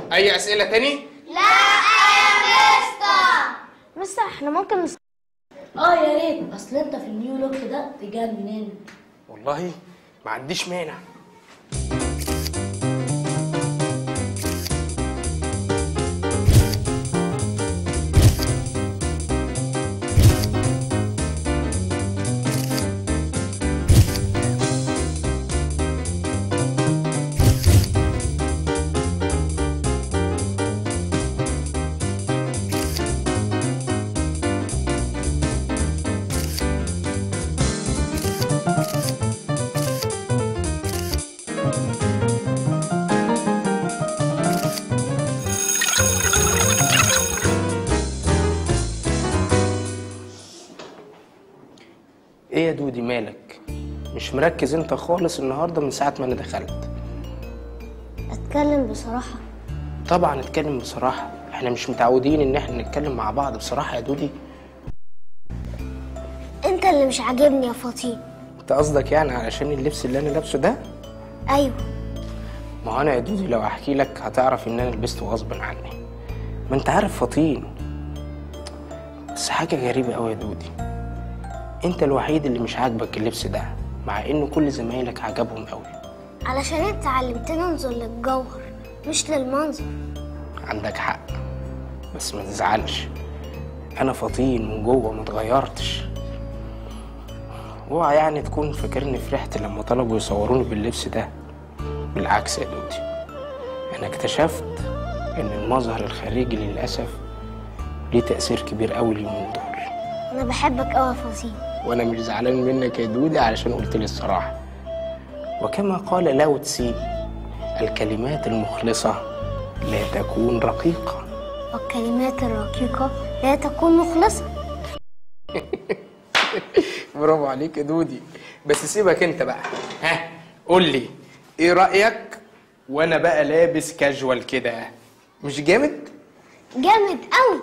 اي اسئله تاني مستر احنا ممكن نس... اه يا ريت اصل انت في النيو لوك ده تجنن والله ما عنديش مانع ايه يا دودي مالك مش مركز انت خالص النهارده من ساعه ما انا دخلت اتكلم بصراحة طبعا اتكلم بصراحه احنا مش متعودين ان احنا نتكلم مع بعض بصراحه يا دودي انت اللي مش عاجبني يا فطين انت قصدك يعني علشان اللبس اللي انا لابسه ده ايوه ما هو انا يا دودي لو احكي لك هتعرف ان انا لبسته غصب عني ما انت عارف فطين بس حاجه غريبه قوي يا دودي انت الوحيد اللي مش عاجبك اللبس ده مع ان كل زمايلك عجبهم قوي علشان انت علمتني انظر للجوهر مش للمنظر عندك حق بس ما تزعلش انا فطين من جوه ما اتغيرتش اوعى يعني تكون فاكرني فرحت لما طلبوا يصوروني باللبس ده بالعكس يا دودي انا اكتشفت ان المظهر الخارجي للاسف ليه تاثير كبير قوي اليومين دول انا بحبك قوي يا فطين وانا مش زعلان منك يا دودي علشان قلت لي الصراحه وكما قال لاو تسي الكلمات المخلصه لا تكون رقيقه والكلمات الرقيقة لا تكون مخلصة برافو عليك يا دودي بس سيبك انت بقى ها قول لي ايه رايك وانا بقى لابس كاجوال كده مش جامد جامد قوي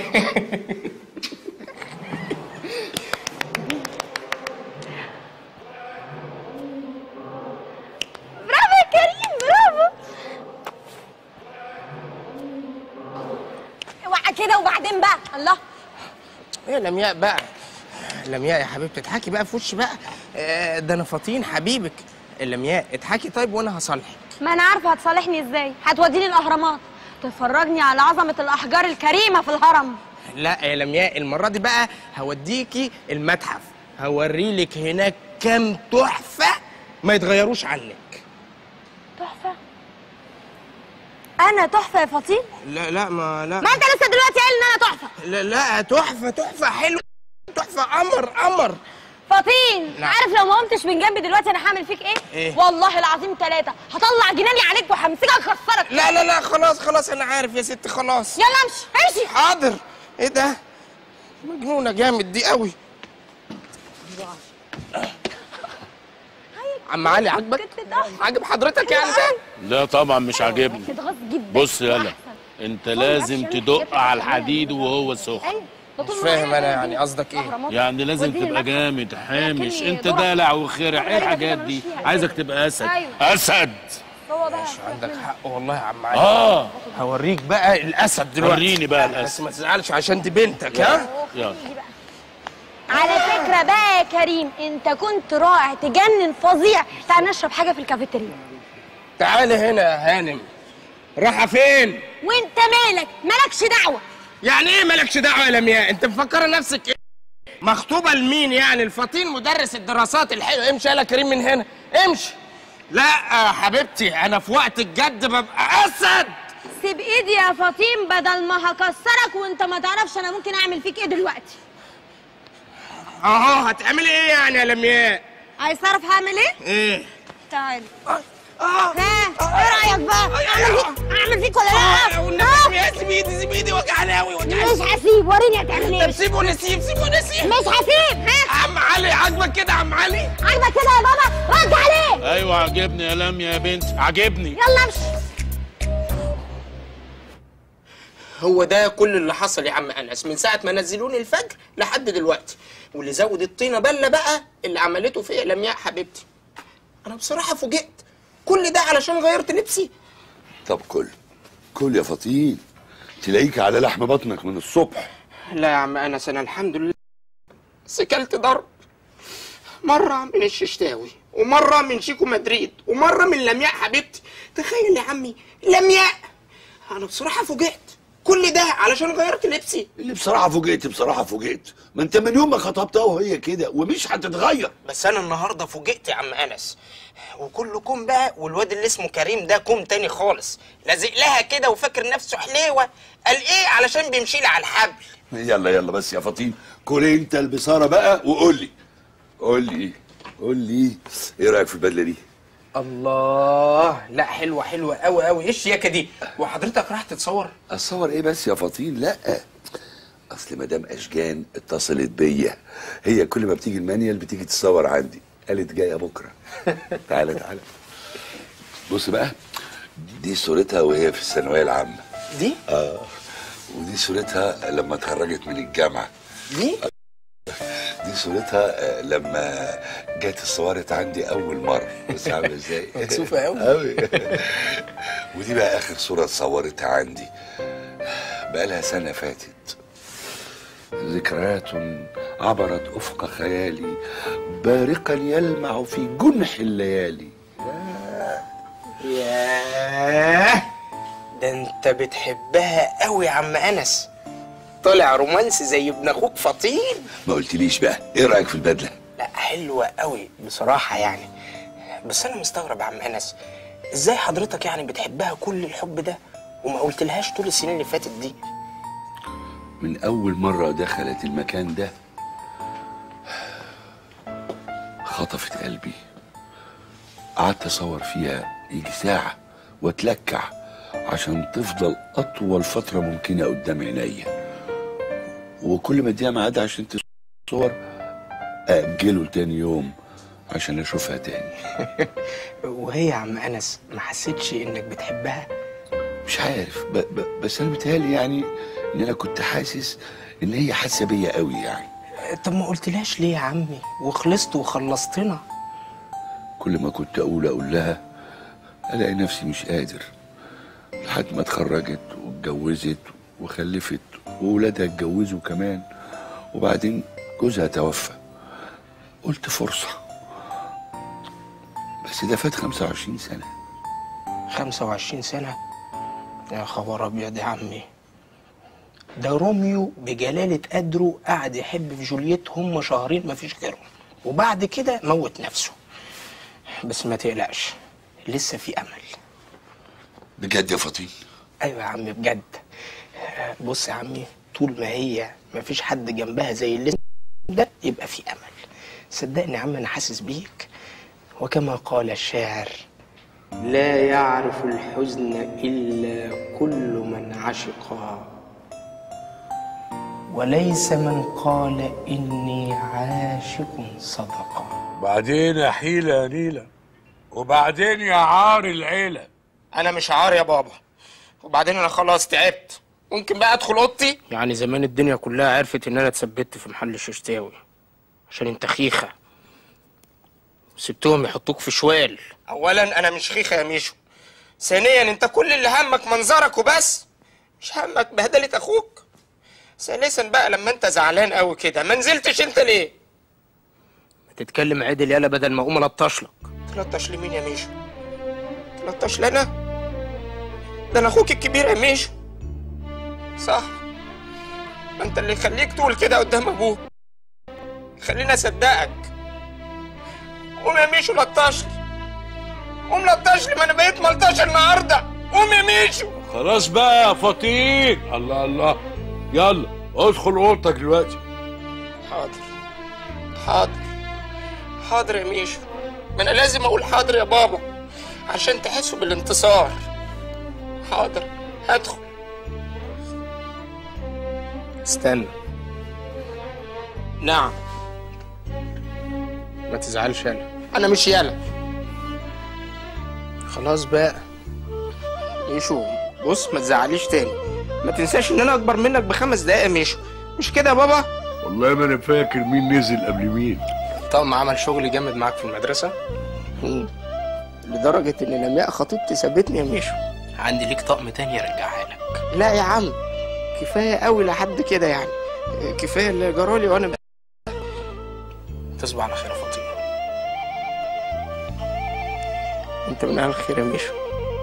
برافو يا كريم برافو اوعى كده وبعدين بقى الله ايه يا لمياء بقى لمياء يا حبيبتي اضحكي بقى في وشي بقى آه، ده انا فطين حبيبك لمياء اضحكي طيب وانا هصالحك ما انا عارفه هتصالحني ازاي هتوديني الاهرامات تفرجني على عظمه الاحجار الكريمه في الهرم لا يا لمياء المره دي بقى هوديكي المتحف هوريلك هناك كام تحفه ما يتغيروش عنك تحفه انا تحفه يا فطين لا لا ما لا ما انت لسه دلوقتي قايل ان انا تحفه لا لا تحفه تحفه حلوه تحفه قمر قمر فطين نعم. عارف لو ما قمتش من جنبي دلوقتي انا هعمل فيك ايه؟ إيه؟ والله العظيم ثلاثه هطلع جناني عليك وهمسكك اكسرك لا لا لا خلاص خلاص انا عارف يا ست خلاص يلا امشي امشي حاضر ايه ده مجنونه جامد دي قوي عم علي عاجبك كنت تحفة. عاجب حضرتك يعني ده لا طبعا مش عاجبني تتغاظ جدا بص يلا انت لازم تدق على الحديد وهو سخن مش فاهم انا يعني قصدك ايه يعني لازم تبقى جامد حامش انت دلع وخرع ايه الحاجات دي عايزك تبقى اسد أيوة. اسد هو ده عندك حق والله يا عم علي اه هوريك بقى الاسد دلوقتي وريني بقى بس الاسد ما تزعلش عشان دي بنتك ها يلا على فكره بقى يا كريم انت كنت رائع تجنن فظيع تعال نشرب حاجه في الكافيتيريا تعالي هنا يا هانم رايحه فين وانت مالك مالكش دعوه يعني ايه مالكش دعوه يا لمياء انت مفكره نفسك ايه مخطوبه لمين يعني الفطين مدرس الدراسات الحلو امشي يلا كريم من هنا امشي لا يا حبيبتي انا في وقت الجد ببقى اسد سيب ايدي يا فطين بدل ما هكسرك وانت ما تعرفش انا ممكن اعمل فيك ايه دلوقتي اهو هتعملي ايه يعني يا لمياء عايز تعرف هعمل ايه ايه تعال اه ها ايه رايك بقى اعمل فيك اعمل فيك ولا لا والنبي ها؟ يا سيب ايدي سيب ايدي وجعاني قوي وجعاني مش هسيب وريني هتعمل طب ايه سيبه نسيب سيبه نسيب مش هسيب ها عم علي عاجبك كده يا عم علي عاجبك كده يا بابا رد عليه ايوه عجبني يا لميا يا بنت عجبني يلا امشي هو ده كل اللي حصل يا عم انس من ساعه ما نزلوني الفجر لحد دلوقتي واللي زود الطينه بله بقى اللي عملته فيا لمياء حبيبتي انا بصراحه فوجئت كل ده علشان غيرت لبسي طب كل كل يا فطين تلاقيك على لحم بطنك من الصبح لا يا عم انس انا الحمد لله سكلت ضرب مرة من الششتاوي ومرة من شيكو مدريد ومرة من لمياء حبيبتي تخيل يا عمي لمياء انا بصراحة فوجئت كل ده علشان غيرت لبسي اللي بصراحه فوجئت بصراحه فوجئت ما انت من يوم ما خطبتها وهي كده ومش هتتغير بس انا النهارده فوجئت يا عم انس وكله كوم بقى والواد اللي اسمه كريم ده كوم تاني خالص لازق لها كده وفاكر نفسه حليوه قال ايه علشان بيمشي لي على الحبل يلا يلا بس يا فطين كل انت البصاره بقى وقول لي قول لي قول لي ايه رايك في البدله دي الله لا حلوه حلوه قوي قوي ايه الشياكه دي وحضرتك راح تتصور اتصور ايه بس يا فطين لا اصل مدام اشجان اتصلت بيا هي كل ما بتيجي المانيال بتيجي تصور عندي قالت جايه بكره تعالى تعالى بص بقى دي صورتها وهي في الثانويه العامه دي اه ودي صورتها لما اتخرجت من الجامعه دي دي صورتها آه، لما جت اتصورت عندي اول مره بس عامله ازاي مكسوفة أوي. قوي ودي بقى اخر صوره اتصورتها عندي بقى لها سنه فاتت ذكريات عبرت افق خيالي بارقا يلمع في جنح الليالي ياه ده انت بتحبها قوي يا عم انس طالع رومانسي زي ابن اخوك فطين ما قلتليش بقى ايه رايك في البدله لا حلوة قوي بصراحة يعني بس أنا مستغرب يا عم أنس إزاي حضرتك يعني بتحبها كل الحب ده وما قلتلهاش طول السنين اللي فاتت دي من أول مرة دخلت المكان ده خطفت قلبي قعدت أصور فيها يجي ساعة وأتلكع عشان تفضل أطول فترة ممكنة قدام عينيا وكل ما اديها ميعاد عشان تصور أأجله تاني يوم عشان أشوفها تاني وهي يا عم أنس ما حسيتش إنك بتحبها مش عارف ب ب بس أنا بيتهيألي يعني إن أنا كنت حاسس إن هي حاسة بيا قوي يعني طب ما قلتلهاش ليه يا عمي وخلصت وخلصتنا كل ما كنت اقول اقول لها الاقي نفسي مش قادر لحد ما اتخرجت واتجوزت وخلفت وولادها اتجوزوا كمان وبعدين جوزها توفى قلت فرصة بس ده فات 25 سنة 25 سنة يا خبر أبيض يا عمي ده روميو بجلالة قدره قعد يحب في جولييت هم شهرين مفيش غيرهم وبعد كده موت نفسه بس ما تقلقش لسه في أمل بجد يا فطين ايوه يا عمي بجد بص يا عمي طول ما هي ما فيش حد جنبها زي اللي ده يبقى في امل صدقني يا عم انا حاسس بيك وكما قال الشاعر لا يعرف الحزن الا كل من عشق وليس من قال اني عاشق صدقا وبعدين يا حيلة يا نيلة وبعدين يا عار العيلة انا مش عار يا بابا وبعدين انا خلاص تعبت ممكن بقى ادخل اوضتي يعني زمان الدنيا كلها عرفت ان انا اتثبت في محل الششتاوي عشان انت خيخه سبتهم يحطوك في شوال اولا انا مش خيخه يا ميشو ثانيا انت كل اللي همك منظرك وبس مش همك بهدله اخوك ثالثا بقى لما انت زعلان قوي كده ما نزلتش انت ليه ما تتكلم عدل يالا بدل ما اقوم الطش لك تلطش لمين يا ميشو تلطش لنا ده انا اخوك الكبير يا ميشو صح ما انت اللي يخليك تقول كده قدام ابوك خليني اصدقك قوم يا ميشو لطش لي قوم لطش لي ما انا بقيت ملطش النهارده قوم يا ميشو خلاص بقى يا فطين الله الله يلا ادخل اوضتك دلوقتي حاضر حاضر حاضر يا ميشو ما انا لازم اقول حاضر يا بابا عشان تحسوا بالانتصار حاضر هدخل استنى نعم ما تزعلش يالا انا مش يالا خلاص بقى ميشو بص ما تزعليش تاني ما تنساش ان انا اكبر منك بخمس دقايق يا ميشو مش كده يا بابا والله ما انا فاكر مين نزل قبل مين طقم عمل شغل جامد معاك في المدرسة مم. لدرجة إن لمياء خطيبتي سابتني يا ميشو عندي ليك طقم تاني ارجعها لك لا يا عم كفايه قوي لحد كده يعني كفايه اللي جرالي وانا ب... تصبح على خير يا فاطمه انت من اهل الخير يا ميشو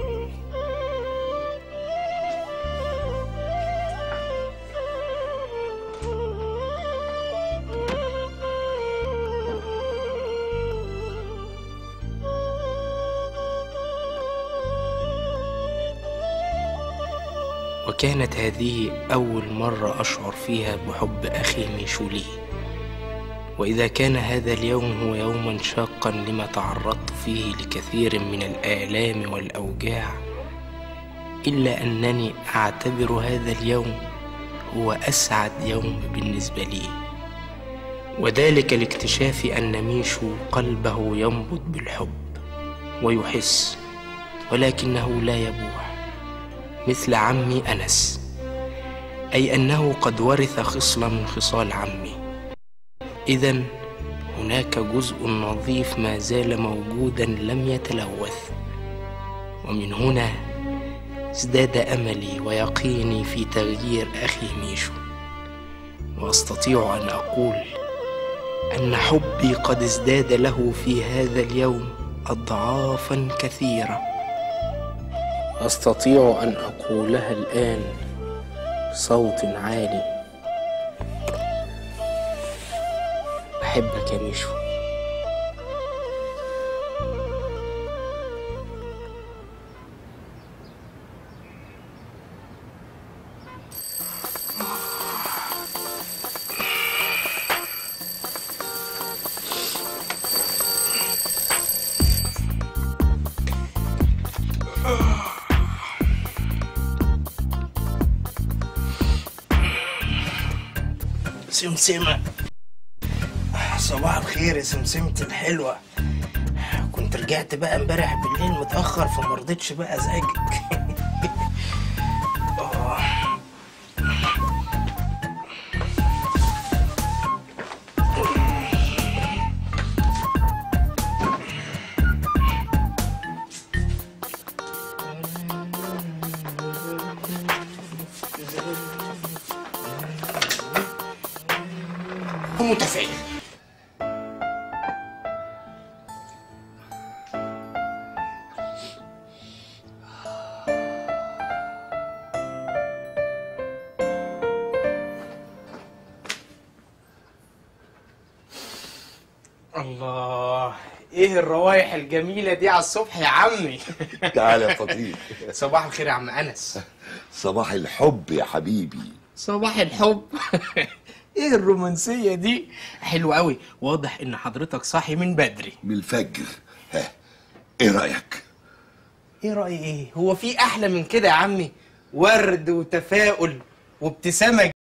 وكانت هذه أول مرة أشعر فيها بحب أخي ميشو لي وإذا كان هذا اليوم هو يوما شاقا لما تعرضت فيه لكثير من الآلام والأوجاع إلا أنني أعتبر هذا اليوم هو أسعد يوم بالنسبة لي وذلك لاكتشاف أن ميشو قلبه ينبض بالحب ويحس ولكنه لا يبوح مثل عمي أنس أي أنه قد ورث خصلة من خصال عمي إذا هناك جزء نظيف ما زال موجودا لم يتلوث ومن هنا ازداد أملي ويقيني في تغيير أخي ميشو وأستطيع أن أقول أن حبي قد ازداد له في هذا اليوم أضعافا كثيرة أستطيع أن أقولها الآن بصوت عالي بحبك يا ميشو سمسمة صباح الخير يا سمسمتي الحلوة كنت رجعت بقى امبارح بالليل متأخر فمرضتش بقى ازعجك آه. متفائل الله ايه الروايح الجميلة دي على الصبح يا عمي تعال يا فطير صباح الخير يا عم انس صباح الحب يا حبيبي صباح الحب ايه الرومانسية دي حلو قوي واضح ان حضرتك صاحي من بدري من الفجر ها ايه رأيك ايه رأيي ايه هو في احلى من كده يا عمي ورد وتفاؤل وابتسامة